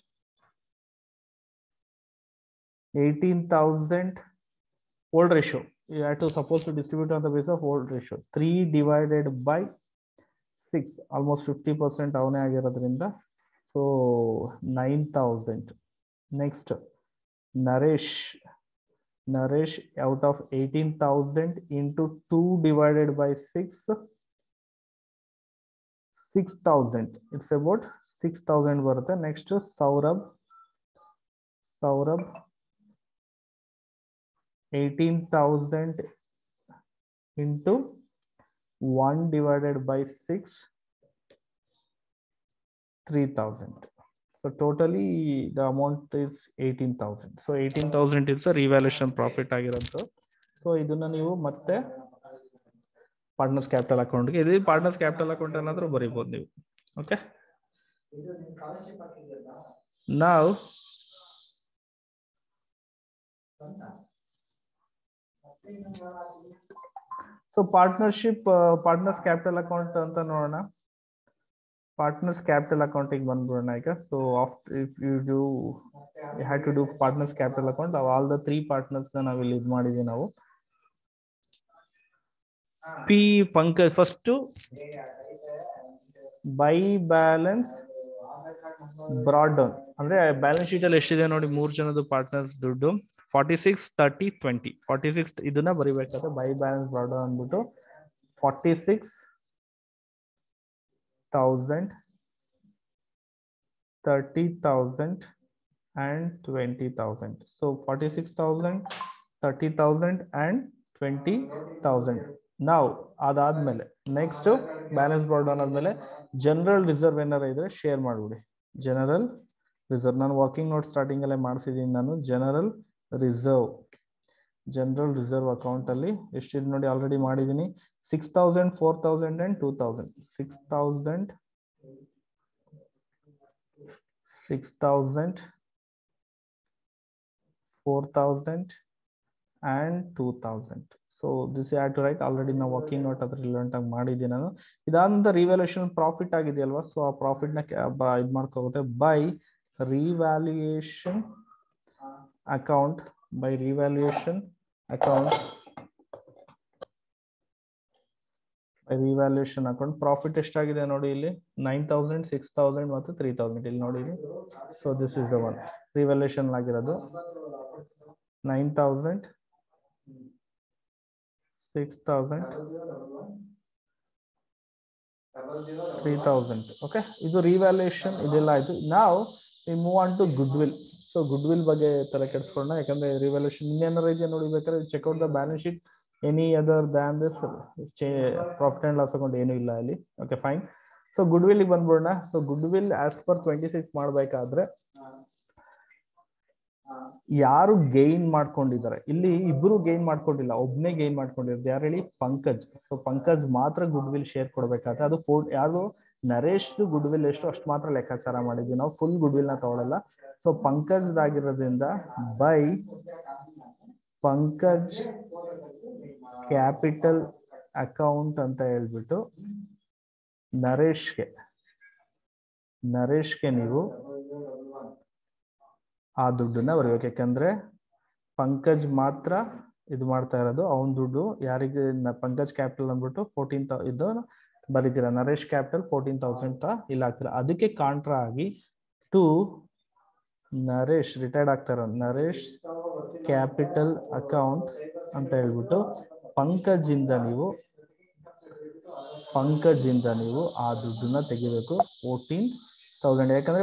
eighteen thousand old ratio you have to suppose to distribute on the basis of old ratio 3 divided by 6 almost 50 percent ಅವನೇ ಆಗಿರೋದ್ರಿಂದ so nine thousand next Naresh Naresh out of eighteen thousand into two divided by six six thousand it's about six thousand ಬರುತ್ತೆ next Saurabh Saurabh eighteen thousand into one divided by six three thousand so totally the amount is eighteen thousand so eighteen thousand is revaluation profit ಆಗಿರೋದು so ಇದನ್ನ ನೀವು ಮತ್ತೆ partners capital ಅಕೌಂಟ್ಗೆ ಇದು partners capital account ಏನಾದ್ರೂ ಬರೀಬಹುದು ನೀವು okay ನಾವು so partnership partners capital account ಅಂತ ನೋಡೋಣ ಪಾರ್ಟ್ನರ್ಸ್ ಕ್ಯಾಪಿಟಲ್ ಅಕೌಂಟಿಗೆ ಬಂದ್ಬಿಡೋಣ ಈಗ so after if you do you have to do partners capital account all the three partners ನಾವು ಇಲ್ಲಿ ಇದು ಮಾಡಿದೀವಿ ನಾವು P Pankaj first by balance brought down ಅಂದ್ರೆ ಬ್ಯಾಲೆನ್ಸ್ ಶೀಟ್ ಅಲ್ಲಿ ಎಷ್ಟಿದೆ ನೋಡಿ ಮೂರ್ ಜನದ ಪಾರ್ಟ್ನರ್ಸ್ ದುಡ್ಡು forty six thirty twenty forty six ಇದನ್ನ ಬರಿಬೇಕಾದ್ರೆ ಬೈ ಬ್ಯಾಲೆನ್ಸ್ ಬ್ರಾಡ್ ಡೌನ್ ಅಂದ್ಬಿಟ್ಟು forty six thousand, thirty thousand, and twenty thousand. So forty-six thousand, thirty thousand, and twenty thousand. Now ಅದಾದ್ಮೇಲೆ ನೆಕ್ಸ್ಟ್ ಬ್ಯಾಲೆನ್ಸ್ ಬ್ರಾಡ್ ಡೌನ್ ಆದ್ಮೇಲೆ general reserve ಏನಾರ ಇದ್ರೆ share ಮಾಡ್ಬಿಡಿ general reserve ನಾನು working note starting ಅಲ್ಲೇ ಮಾಡಿಸಿದೀನಿ ನಾನು general reserve general reserve account ಅಲ್ಲಿ ಎಷ್ಟಿದೆ ನೋಡಿ ಆಲ್ರೆಡಿ ಮಾಡಿದೀನಿ six thousand four thousand and two thousand six thousand six thousand four thousand and two thousand so this had to write already ನಾವು working note ಅದ್ರ relevant ಆಗಿ ಮಾಡಿದ್ದೀನಿ ನಾನು ಇದಾದ ರಿವ್ಯಾಲ್ಯೂಷನ್ ಪ್ರಾಫಿಟ್ ಆಗಿದೆಯಲ್ವಾ ಸೊ ಆ ಪ್ರಾಫಿಟ್ನ ಇದು ಮಾಡ್ಕೋಗುತ್ತೆ by revaluation account by revaluation account revaluation account profit ಎಷ್ಟಾಗಿದೆ ನೋಡಿ ಇಲ್ಲಿ ನೈನ್ ತೌಸಂಡ್ ಸಿಕ್ಸ್ ತೌಸಂಡ್ ಮತ್ತು ತ್ರೀ ತೌಸಂಡ್ ಇಲ್ಲಿ ನೋಡಿ so this is the one revaluation ಆಗಿರೋದು nine thousand six thousand three thousand okay ಇದು ರಿವ್ಯಾಲ್ಯೂಯೇಷನ್ ಇದೆಲ್ಲ ಆಯ್ತು ನಾವು ಈ move on to goodwill so goodwill ಬಗ್ಗೆ ತರ ಕೆಡಿಸ್ಕೊಂಡ ಯಾಕಂದ್ರೆ ರಿವ್ಯಾಲ್ಯೂಷನ್ ಇನ್ನೇನಾರ ಇದೆಯಾ ನೋಡಿ ಬೇಕಾದ್ರೆ check out the balance sheet any other than this profit and loss account ಏನು ಇಲ್ಲ ಅಲ್ಲಿ okay fine so goodwill ಬಂದ್ಬಿಡೋಣ so goodwill as per twenty six ಮಾಡ್ಬೇಕಾದ್ರೆ ಯಾರು ಗೈನ್ ಮಾಡ್ಕೊಂಡಿದ್ದಾರೆ ಇಲ್ಲಿ ಇಬ್ರು ಗೈನ್ ಮಾಡ್ಕೊಂಡಿಲ್ಲ ಒಬ್ನೇ ಗೈನ್ ಮಾಡ್ಕೊಂಡಿರೋದು ಯಾರು ಹೇಳಿ ಪಂಕಜ್ ಸೊ ಪಂಕಜ್ ಮಾತ್ರ ಗುಡ್ ವಿಲ್ ಶೇರ್ ಕೊಡ್ಬೇಕಾದ್ರೆ ಅದು ಫೋರ್ ಯಾರು ನರೇಶ್ ಗುಡ್ ವಿಲ್ ಎಷ್ಟು ಅಷ್ಟು ಮಾತ್ರ ಲೆಕ್ಕಾಚಾರ ಮಾಡಿದ್ವಿ ನಾವು ಫುಲ್ ಗುಡ್ ವಿಲ್ ನ ತಗೊಳ್ಳಲ್ಲ ಸೊ ಪಂಕಜ್ ಆಗಿರೋದ್ರಿಂದ ಬೈ ಪಂಕಜ್ ಕ್ಯಾಪಿಟಲ್ ಅಕೌಂಟ್ ಅಂತ ಹೇಳ್ಬಿಟ್ಟು ನರೇಶ್ಗೆ ನರೇಶ್ಗೆ ನೀವು ಆ ದುಡ್ಡನ್ನ ಬರಬೇಕು ಯಾಕಂದ್ರೆ ಪಂಕಜ್ ಮಾತ್ರ ಇದು ಮಾಡ್ತಾ ಇರೋದು ಅವನ್ ದುಡ್ಡು ಯಾರಿಗೆ ಪಂಕಜ್ ಕ್ಯಾಪಿಟಲ್ ಅಂದ್ಬಿಟ್ಟು ಫೋರ್ಟೀನ್ ಇದು ಬರೀತೀರಾ ನರೇಶ್ ಕ್ಯಾಪಿಟಲ್ ಫೋರ್ಟೀನ್ ತೌಸಂಡ್ ಇಲ್ಲ ಆಗ್ತೀರಾ ಅದಕ್ಕೆ ಕಾಂಟ್ರಾ ಆಗಿ ಟು ನರೇಶ್ ರಿಟೈರ್ಡ್ ಆಗ್ತಾರ ನರೇಶ್ ಕ್ಯಾಪಿಟಲ್ ಅಕೌಂಟ್ ಅಂತ ಹೇಳ್ಬಿಟ್ಟು ಪಂಕಜ್ ಇಂದ ನೀವು ಪಂಕಜ್ ಇಂದ ನೀವು ಆ ದುಡ್ಡನ್ನ ತೆಗಿಬೇಕು ಫೋರ್ಟೀನ್ ತೌಸಂಡ್ ಯಾಕಂದ್ರೆ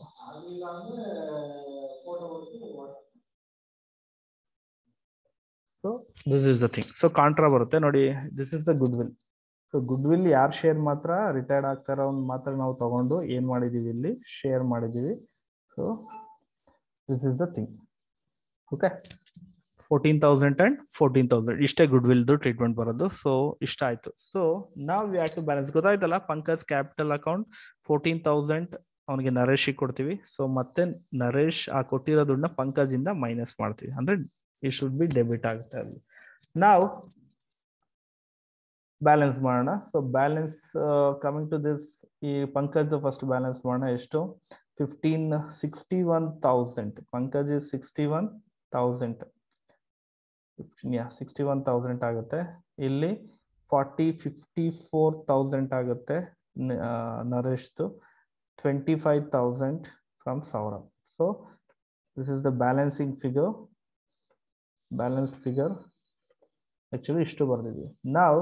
so this is the thing so contra ಬರುತ್ತೆ ನೋಡಿ this is the goodwill so goodwill ಯಾರ್ ಶೇರ್ ಮಾತ್ರ ರಿಟೈರ್ಡ್ ಆಗ್ತಾರ ಅವ್ನ್ ಮಾತ್ರ ನಾವು ತಗೊಂಡು ಏನ್ ಮಾಡಿದೀವಿ ಇಲ್ಲಿ ಶೇರ್ ಮಾಡಿದೀವಿ so this is the thing okay fourteen thousand and fourteen thousand ಇಷ್ಟೇ ಗುಡ್ ವಿಲ್ದು ಟ್ರೀಟ್ಮೆಂಟ್ ಬರೋದು ಸೊ ಇಷ್ಟ ಆಯ್ತು ಸೊ ನಾವು ವ್ಯಾಕ್ ಟು ಬ್ಯಾಲೆನ್ಸ್ ಗೊತ್ತಾಯ್ತಲ್ಲ Pankaj capital account fourteen thousand ಅವನಿಗೆ ನರೇಶಿಗೆ ಕೊಡ್ತೀವಿ ಸೊ ಮತ್ತೆ ನರೇಶ್ ಆ ಕೊಟ್ಟಿರೋ ದುಡ್ಡನ್ನ ಪಂಕಜ್ ಇಂದ ಮೈನಸ್ ಮಾಡ್ತೀವಿ ಅಂದ್ರೆ ಈ ಶುಡ್ ಬಿ ಡೆಬಿಟ್ ಆಗುತ್ತೆ ಅಲ್ಲಿ ನಾವು ಬ್ಯಾಲೆನ್ಸ್ ಮಾಡೋಣ so balance coming to this ಈ ಪಂಕಜ್ ಫಸ್ಟ್ ಬ್ಯಾಲೆನ್ಸ್ ಮಾಡೋಣ ಎಷ್ಟು fifteen sixty one thousand Pankaj is sixty one thousand yeah sixty one thousand ಆಗುತ್ತೆ ಇಲ್ಲಿ ಫಾರ್ಟಿ ಫಿಫ್ಟಿ ಫೋರ್ ತೌಸಂಡ್ ಆಗುತ್ತೆ ನರೇಶ್ದು twenty five thousand from Saurabh so this is the balancing figure balance figure actually ಇಷ್ಟು ಬರ್ದಿದ್ವಿ ನಾವು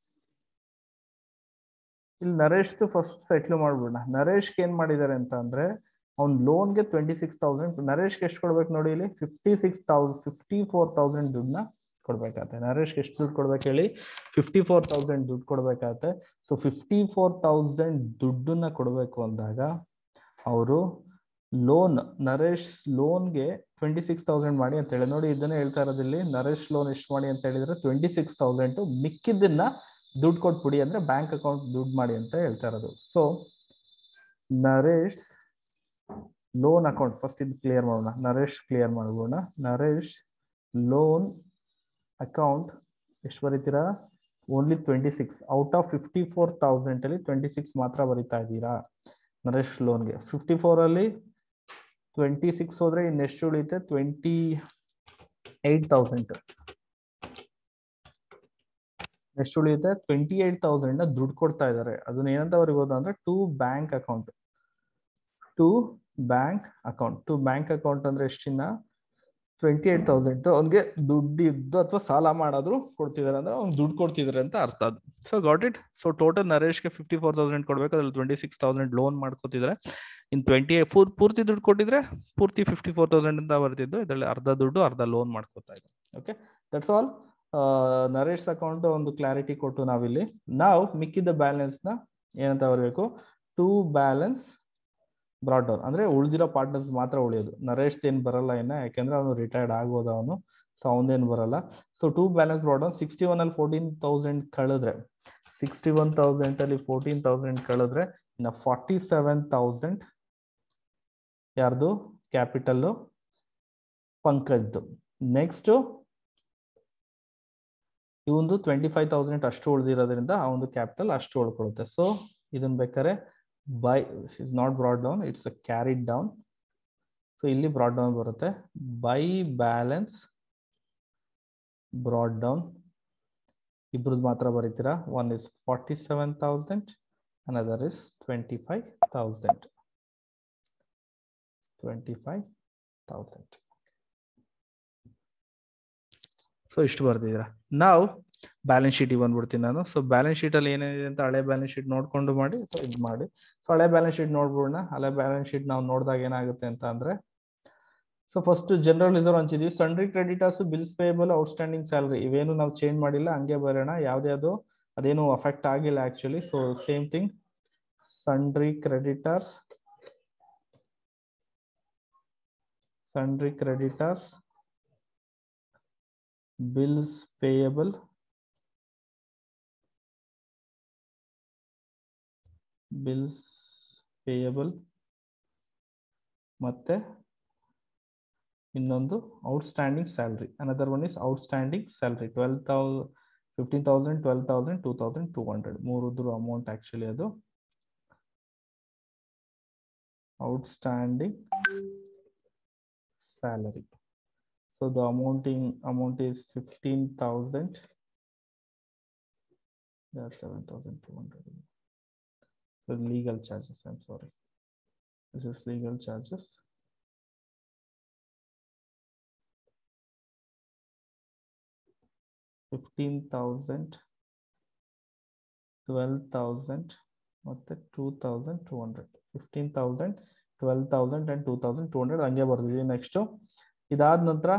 ಇಲ್ಲಿ ನರೇಶ್ದು ಫಸ್ಟ್ ಸೆಟ್ಲ್ ಮಾಡ್ಬಿಡೋಣ ನರೇಶ್ಗೆ ಏನ್ ಮಾಡಿದ್ದಾರೆ ಅಂತ ಅಂದ್ರೆ ಅವ್ನ್ ಲೋನ್ಗೆ ಟ್ವೆಂಟಿ ಸಿಕ್ಸ್ ತೌಸಂಡ್ ನರೇಶ್ಗೆ ಎಷ್ಟು ಕೊಡ್ಬೇಕು ನೋಡಿ ಇಲ್ಲಿ fifty six thousand fifty four thousand ದುಡ್ಡನ್ನ ಕೊಡ್ಬೇಕಾಗತ್ತೆ ನರೇಶ್ಗೆ ಎಷ್ಟು ದುಡ್ಡು ಕೊಡ್ಬೇಕು ಹೇಳಿ ಫಿಫ್ಟಿ ಫೋರ್ ತೌಸಂಡ್ ದುಡ್ಡು ಕೊಡ್ಬೇಕಾಗತ್ತೆ ಸೊ ಫಿಫ್ಟಿ ಫೋರ್ ತೌಸಂಡ್ ದುಡ್ಡನ್ನ ಕೊಡ್ಬೇಕು ಅಂದಾಗ ಅವರು ಲೋನ್ ನರೇಶ್ ಲೋನ್ಗೆ ಟ್ವೆಂಟಿ ಸಿಕ್ಸ್ ತೌಸಂಡ್ ಮಾಡಿ ಅಂತ ಹೇಳಿ ನೋಡಿ ಇದನ್ನ ಹೇಳ್ತಾ ಇರೋದಿಲ್ಲಿ ನರೇಶ್ ಲೋನ್ ಎಷ್ಟು ಮಾಡಿ ಅಂತ ಹೇಳಿದ್ರೆ ಟ್ವೆಂಟಿ ಸಿಕ್ಸ್ ತೌಸಂಡ್ ಮಿಕ್ಕಿದ್ದನ್ನ ದುಡ್ಡು ಕೊಟ್ಬಿಡಿ ಅಂದ್ರೆ ಬ್ಯಾಂಕ್ ಅಕೌಂಟ್ ದುಡ್ಡು ಮಾಡಿ ಅಂತ ಹೇಳ್ತಾ ಇರೋದು so Naresh loan account first ಇದು ಕ್ಲಿಯರ್ ಮಾಡೋಣ ನರೇಶ್ ಕ್ಲಿಯರ್ ಮಾಡ್ಬೋಣ ನರೇಶ್ ಲೋನ್ ಅಕೌಂಟ್ ಎಷ್ಟು ಬರೀತೀರಾ only twenty six out of fifty four thousand ಅಲ್ಲಿ ಟ್ವೆಂಟಿ ಸಿಕ್ಸ್ ಮಾತ್ರ ಬರೀತಾ ಇದ್ದೀರಾ ನರೇಶ್ ಲೋನ್ಗೆ ಫಿಫ್ಟಿ ಫೋರ್ ಅಲ್ಲಿ ಟ್ವೆಂಟಿ ಸಿಕ್ಸ್ ಹೋದ್ರೆ ಇನ್ನು ಎಷ್ಟು ಉಳಿಯುತ್ತೆ ಟ್ವೆಂಟಿ ಏಟ್ ತೌಸಂಡ್ ಎಷ್ಟು ಉಳಿಯುತ್ತೆ ಟ್ವೆಂಟಿ ಏಟ್ ತೌಸಂಡ್ ದುಡ್ಡು ಕೊಡ್ತಾ ಇದ್ದಾರೆ ಅದನ್ನ ಏನಂತ ಬರಿಬೋದು ಅಂದ್ರೆ to bank account to bank account to bank account ಅಂದ್ರೆ ಎಷ್ಟಿನ ಟ್ವೆಂಟಿ ಏಟ್ ತೌಸಂಡ್ ಅವ್ನಿಗೆ ದುಡ್ಡು ಇದ್ದು ಅಥವಾ ಸಾಲ ಮಾಡಾದ್ರು ಕೊಡ್ತಿದಾರೆ ಅಂದ್ರೆ ಅವ್ನು ದುಡ್ಡು ಕೊಡ್ತಿದಾರೆ ಅಂತ ಅರ್ಥ ಅದು so got it so total ನರೇಶ್ಗೆ ಫಿಫ್ಟಿ ಫೋರ್ ತೌಸಂಡ್ ಕೊಡ್ಬೇಕು ಅದ್ರಲ್ಲಿ ಟ್ವೆಂಟಿ ಸಿಕ್ಸ್ ತೌಸಂಡ್ ಲೋನ್ ಮಾಡ್ಕೋತಿದ್ರೆ ಇನ್ ಟ್ವೆಂಟಿ ಫೋರ್ ಪೂರ್ತಿ ದುಡ್ಡು ಕೊಟ್ಟಿದ್ರೆ ಪೂರ್ತಿ ಫಿಫ್ಟಿ ಫೋರ್ ತೌಸಂಡ್ ಅಂತ ಬರ್ತಿದ್ದು ಇದರಲ್ಲಿ ಅರ್ಧ ದುಡ್ಡು ಅರ್ಧ ಲೋನ್ ಮಾಡ್ಕೋತಾ ಇದ್ರು okay that's all Naresh account ಒಂದು ಕ್ಲಾರಿಟಿ ಕೊಟ್ಟು ನಾವಿಲ್ಲಿ ನಾವು ಮಿಕ್ಕಿದ ಬ್ಯಾಲೆನ್ಸ್ ನ ಏನಂತ ಬರಬೇಕು ಟು ಬ್ಯಾಲೆನ್ಸ್ ಬ್ರಾಡ್ ಡೌನ್ ಅಂದ್ರೆ ಉಳಿದಿರೋ ಪಾರ್ಟ್ನರ್ಸ್ ಮಾತ್ರ ಉಳಿಯೋದು ನರೇಶ್ ಏನ್ ಬರಲ್ಲ ಇನ್ನ ಯಾಕೆಂದ್ರೆ ಅವನು ರಿಟೈರ್ಡ್ ಆಗೋದು ಅವನು ಸೊ ಅವನೇನ್ ಬರಲ್ಲ so to balance brought down sixty one ಅಲ್ಲಿ ಫೋರ್ಟೀನ್ ತೌಸಂಡ್ ಕಳೆದ್ರೆ ಸಿಕ್ಸ್ಟಿ ಒನ್ ತೌಸಂಡ್ ಅಲ್ಲಿ ಫೋರ್ಟೀನ್ ತೌಸಂಡ್ ಕಳೆದ್ರೆ ಇನ್ನ ಫಾರ್ಟಿ ಸೆವೆನ್ ತೌಸಂಡ್ ಯಾರ್ದು ಕ್ಯಾಪಿಟಲ್ಲು ಪಂಕಜ್ದು ನೆಕ್ಸ್ಟ್ ಇವಂದು ಟ್ವೆಂಟಿ ಫೈವ್ ತೌಸಂಡ್ ಅಷ್ಟು ಉಳಿದಿರೋದ್ರಿಂದ ಆ ಒಂದು ಕ್ಯಾಪಿಟಲ್ ಅಷ್ಟು ಉಳ್ಕೊಳ್ಳುತ್ತೆ ಸೊ ಇದನ್ನ ಬೇಕಾದ್ರೆ by is not brought down it's a carried down so ಇಲ್ಲಿ ಬ್ರಾಡ್ ಡೌನ್ ಬರುತ್ತೆ ಬೈ ಬ್ಯಾಲೆನ್ಸ್ ಬ್ರಾಡ್ ಡೌನ್ ಇಬ್ರದ್ದು ಮಾತ್ರ ಬರೀತೀರಾ one is forty seven thousand another is 25,000. 25,000. So ಇಷ್ಟು ಬರ್ದಿದ್ದೀರಾ ನಾವು ಬ್ಯಾಲೆನ್ಸ್ ಶೀಟಿಗೆ ಬಂದ್ಬಿಡ್ತೀನಿ ನಾನು ಸೊ ಬ್ಯಾಲೆನ್ಸ್ ಶೀಟಲ್ಲಿ ಏನೇನಿದೆ ಅಂತ ಹಳೆ ಬ್ಯಾಲೆನ್ಸ್ ಶೀಟ್ ನೋಡ್ಕೊಂಡು ಮಾಡಿ ಸೊ ಇದು ಮಾಡಿ ಸೊ ಹಳೆ ಬ್ಯಾಲೆನ್ಸ್ ಶೀಟ್ ನೋಡ್ಬಿಡೋಣ ಹಳೆ ಬ್ಯಾಲೆನ್ಸ್ ಶೀಟ್ ನಾವು ನೋಡಿದಾಗ ಏನಾಗುತ್ತೆ ಅಂತ ಅಂದ್ರೆ ಸೊ ಫಸ್ಟ್ ಜನರಲ್ ರಿಸರ್ವ್ ಹಂಚಿದೀವಿ sundry creditors bills payable outstanding salary ಇವೇನು ನಾವು ಚೇಂಜ್ ಮಾಡಿಲ್ಲ ಹಂಗೆ ಬರೋಣ ಯಾವ್ದ್ಯಾವ್ದು ಅದೇನು ಅಫೆಕ್ಟ್ ಆಗಿಲ್ಲ actually so same thing sundry creditors sundry creditors bills payable bills payable ಮತ್ತೆ ಇನ್ನೊಂದು outstanding salary another one is outstanding salary twelve thousand fifteen thousand twelve thousand two thousand two hundred ಮೂರುದ್ರು amount actually ಅದು outstanding salary. So the amounting amount is fifteen thousand. Yeah, seven thousand two hundred. The legal charges. I'm sorry. This is legal charges. Fifteen thousand. Twelve thousand. ಮತ್ತೆ two thousand two hundred fifteen thousand twelve thousand and two thousand two hundred ಹಂಗೆ ಬರ್ದಿದ್ವಿ next ಇದಾದ ನಂತರ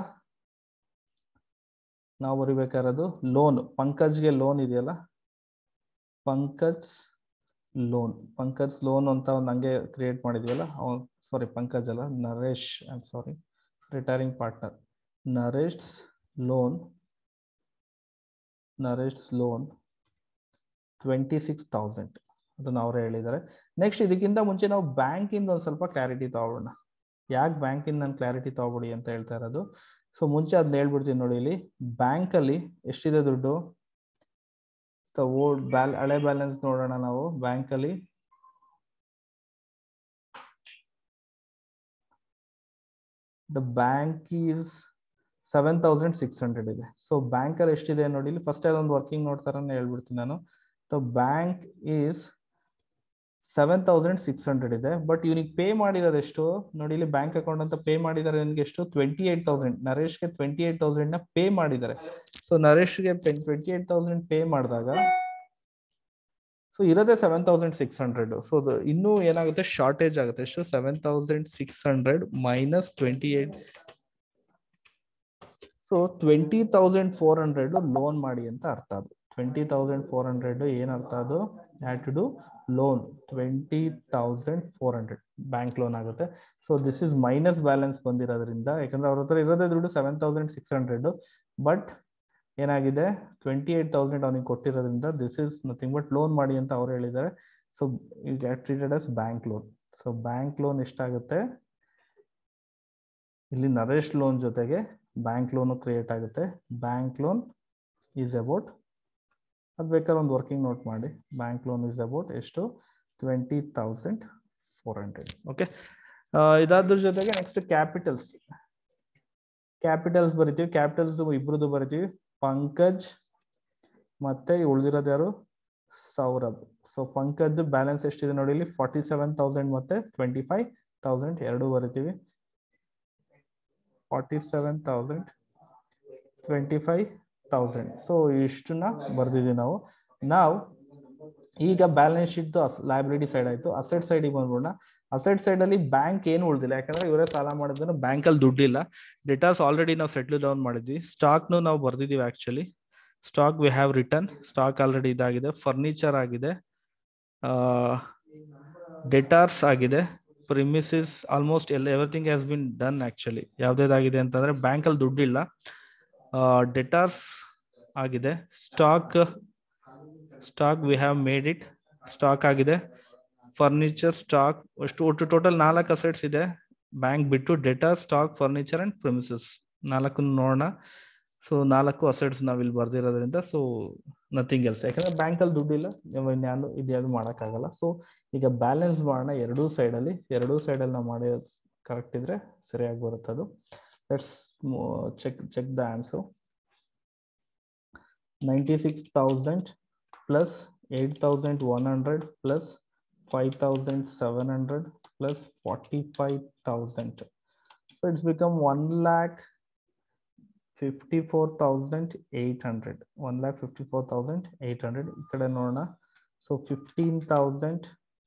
ನಾವು ಬರಿಬೇಕಾರದು loan ಪಂಕಜ್ಗೆ loan ಇದೆಯಲ್ಲ Pankaj loan Pankaj loan ಅಂತ ಒಂದು ಹಂಗೆ ಕ್ರಿಯೇಟ್ ಮಾಡಿದ್ವಲ್ಲ ಅವನ್ ಸಾರಿ ಪಂಕಜ್ ಅಲ್ಲ Naresh I sorry retiring partner Naresh loan Naresh loan twenty six thousand ಅದನ್ನ ಅವರೇ ಹೇಳಿದ್ದಾರೆ ನೆಕ್ಸ್ಟ್ ಇದಕ್ಕಿಂತ ಮುಂಚೆ ನಾವು ಬ್ಯಾಂಕಿಂದ ಒಂದು ಸ್ವಲ್ಪ ಕ್ಲಾರಿಟಿ ತಗೊಳ್ಳೋಣ ಯಾಕೆ ಬ್ಯಾಂಕಿಂದ ನಾನು ಕ್ಲಾರಿಟಿ ತಗೊಬಿಡಿ ಅಂತ ಹೇಳ್ತಾ ಇರೋದು ಸೊ ಮುಂಚೆ ಅದನ್ನ ಹೇಳ್ಬಿಡ್ತೀನಿ ನೋಡಿ ಇಲ್ಲಿ ಬ್ಯಾಂಕಲ್ಲಿ ಎಷ್ಟಿದೆ ದುಡ್ಡು ಓಲ್ಡ್ ಬ್ಯಾಲ್ ಹಳೆ ಬ್ಯಾಲೆನ್ಸ್ ನೋಡೋಣ ನಾವು ಬ್ಯಾಂಕಲ್ಲಿ the bank is seven thousand six hundred ಇದೆ ಸೊ ಬ್ಯಾಂಕಲ್ಲಿ ಎಷ್ಟಿದೆ ನೋಡಿ ಇಲ್ಲಿ ಫಸ್ಟ್ ಅದೊಂದು ವರ್ಕಿಂಗ್ ನೋಡ್ತಾರನ್ನ ಹೇಳ್ಬಿಡ್ತೀನಿ ನಾನು so bank is seven thousand six hundred ಇದೆ ಬಟ್ ಇವನಿಗೆ ಪೇ ಮಾಡಿರೋದು ಎಷ್ಟು ನೋಡಿ ಇಲ್ಲಿ ಬ್ಯಾಂಕ್ ಅಕೌಂಟ್ ಅಂತ ಪೇ ಮಾಡಿದ್ದಾರೆ ನನಗೆ ಎಷ್ಟು ಟ್ವೆಂಟಿ ಏಟ್ ತೌಸಂಡ್ ನರೇಶ್ಗೆ ಟ್ವೆಂಟಿ ಏಟ್ ತೌಸಂಡ್ ನ ಪೇ ಮಾಡಿದ್ದಾರೆ ಸೊ ನರೇಶ್ಗೆ ಟ್ವೆಂಟಿ ಏಟ್ ತೌಸಂಡ್ ಪೇ ಮಾಡಿದಾಗ ಸೊ ಇರೋದೇ seven thousand six hundred so ಇನ್ನೂ ಏನಾಗುತ್ತೆ ಶಾರ್ಟೇಜ್ ಆಗುತ್ತೆ ಎಷ್ಟು seven thousand six hundred minus twenty eight so twenty thousand four hundred loan ಮಾಡಿ ಅಂತ ಅರ್ಥ ಅದು ಟ್ವೆಂಟಿ ತೌಸಂಡ್ ಫೋರ್ ಹಂಡ್ರೆಡ್ ಏನ್ ಅರ್ಥ ಅದು had to do loan twenty thousand four hundred bank loan ಆಗುತ್ತೆ so this is minus balance ಬಂದಿರೋದ್ರಿಂದ ಯಾಕಂದ್ರೆ ಅವ್ರ ಹತ್ರ ಇರೋದೇ ದುಡ್ಡು seven thousand six hundred but ಏನಾಗಿದೆ ಟ್ವೆಂಟಿ ಏಟ್ ತೌಸಂಡ್ ಅವನಿಗೆ ಕೊಟ್ಟಿರೋದ್ರಿಂದ this is nothing but loan ಮಾಡಿ ಅಂತ ಅವ್ರು ಹೇಳಿದ್ದಾರೆ ಸೊ ಈಗ treated as bank loan so bank loan ಎಷ್ಟಾಗುತ್ತೆ ಇಲ್ಲಿ ನರೇಶ್ ಲೋನ್ ಜೊತೆಗೆ ಬ್ಯಾಂಕ್ ಲೋನು ಕ್ರಿಯೇಟ್ ಆಗುತ್ತೆ ಬ್ಯಾಂಕ್ ಲೋನ್ ಈಸ್ ಅಬೌಟ್ ಅದು ಬೇಕಾದ್ರೆ ಒಂದು ವರ್ಕಿಂಗ್ ನೋಟ್ ಮಾಡಿ ಬ್ಯಾಂಕ್ ಲೋನ್ ಇಸ್ ಅಬೌಟ್ ಎಷ್ಟು twenty thousand four hundred okay ಇದಾದ್ರ ಜೊತೆಗೆ ನೆಕ್ಸ್ಟ್ ಕ್ಯಾಪಿಟಲ್ಸ್ ಕ್ಯಾಪಿಟಲ್ಸ್ ಬರಿತೀವಿ ಕ್ಯಾಪಿಟಲ್ಸ್ ಇಬ್ರದ್ದು ಬರಿತೀವಿ ಪಂಕಜ್ ಮತ್ತೆ ಉಳಿದಿರೋದು ಯಾರು ಸೌರಭ್ ಸೊ ಪಂಕಜ್ ಬ್ಯಾಲೆನ್ಸ್ ಎಷ್ಟಿದೆ ನೋಡಿ ಇಲ್ಲಿ ಫಾರ್ಟಿ ಸೆವೆನ್ ತೌಸಂಡ್ ಮತ್ತೆ ಟ್ವೆಂಟಿ ಫೈವ್ ತೌಸಂಡ್ ಎರಡು ಬರಿತೀವಿ forty seven thousand twenty five thousand so ಇಷ್ಟನ್ನ ಬರ್ದಿದ್ದೀವಿ ನಾವು ನಾವು ಈಗ ಬ್ಯಾಲೆನ್ಸ್ ಶೀಟ್ ಲೈಬ್ರರಿ ಸೈಡ್ ಆಯ್ತು ಅಸೆಟ್ ಸೈಡಿಗೆ ಬಂದ್ಬಿಡೋಣ ಅಸೆಟ್ ಸೈಡ್ ಅಲ್ಲಿ ಬ್ಯಾಂಕ್ ಏನು ಉಳಿದಿಲ್ಲ ಯಾಕಂದ್ರೆ ಇವರೇ ಸಾಲ ಮಾಡಿದ್ರೆ ಬ್ಯಾಂಕ್ ಅಲ್ಲಿ ದುಡ್ಡಿಲ್ಲ ಡೆಟಾಸ್ ಆಲ್ರೆಡಿ ನಾವು ಸೆಟ್ಲ್ ಡೌನ್ ಮಾಡಿದ್ವಿ ಸ್ಟಾಕ್ನು ನಾವು ಬರ್ದಿದೀವಿ actually stock we have return stock already ಇದಾಗಿದೆ ಫರ್ನಿಚರ್ ಆಗಿದೆ ಡೆಟಾರ್ಸ್ ಆಗಿದೆ ಪ್ರಿಮಿಸಿಸ್ ಆಲ್ಮೋಸ್ಟ್ ಎಲ್ಲ everything has been done actually ಯಾವ್ದೇದಾಗಿದೆ ಅಂತಂದ್ರೆ ಬ್ಯಾಂಕ್ ಅಲ್ಲಿ ದುಡ್ಡಿಲ್ಲ ಡೆಟಾರ್ಸ್ ಆಗಿದೆ stock stock we have made it stock ಆಗಿದೆ ಫರ್ನಿಚರ್ ಸ್ಟಾಕ್ ಅಷ್ಟು ಒಟ್ಟು ಟೋಟಲ್ ನಾಲ್ಕು ಅಸೆಟ್ಸ್ ಇದೆ ಬ್ಯಾಂಕ್ ಬಿಟ್ಟು ಡೇಟಾ ಸ್ಟಾಕ್ ಫರ್ನಿಚರ್ ಅಂಡ್ ಪ್ರಿಮಿಸಸ್ ನಾಲ್ಕು ನೋಡೋಣ ಸೊ ನಾಲ್ಕು ಅಸೆಟ್ಸ್ ನಾವ್ ಇಲ್ಲಿ ಬರ್ದಿರೋದ್ರಿಂದ ಸೊ ನಥಿಂಗ್ ಎಲ್ಸ್ ಯಾಕಂದ್ರೆ ಬ್ಯಾಂಕ್ ಅಲ್ಲಿ ದುಡ್ಡಿಲ್ಲ ಇನ್ಯಾವುದು ಇದ್ಯಾವುದು ಮಾಡೋಕ್ಕಾಗಲ್ಲ ಸೊ ಈಗ ಬ್ಯಾಲೆನ್ಸ್ ಮಾಡೋಣ ಎರಡೂ ಸೈಡ್ ಅಲ್ಲಿ ಎರಡೂ ಸೈಡ್ ಅಲ್ಲಿ ನಾವು ಮಾಡಿ ಕರೆಕ್ಟ್ ಇದ್ರೆ ಸರಿಯಾಗಿ ಬರುತ್ತೆ ಅದು let's check check the answer ninety six thousand plus eight thousand one hundred plus five thousand seven hundred plus forty five thousand so it's become one lakh fifty four thousand eight hundred one lakh fifty four thousand eight hundred ಈ ಕಡೆ ನೋಡೋಣ so fifteen thousand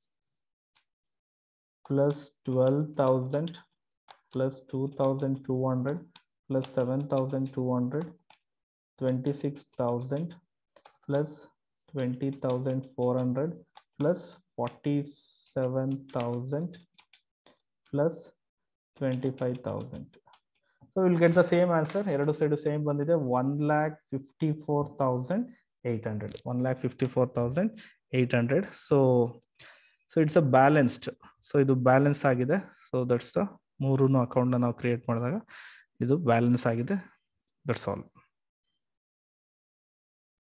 plus twelve thousand plus two thousand two hundred plus seven thousand two hundred twenty six thousand plus twenty thousand four hundred plus forty seven thousand plus twenty five thousand so will get the same answer ಎರಡು side same ಬಂದಿದೆ one lakh fifty four thousand eight hundred one lakh fifty four thousand eight hundred so so it's a balanced so ಇದು balance ಆಗಿದೆ so that's ಮೂರೂ ಅಕೌಂಟ್ನ ನಾವು create ಮಾಡಿದಾಗ ಇದು balance ಆಗಿದೆ ದಟ್ಸ್ ಆಲ್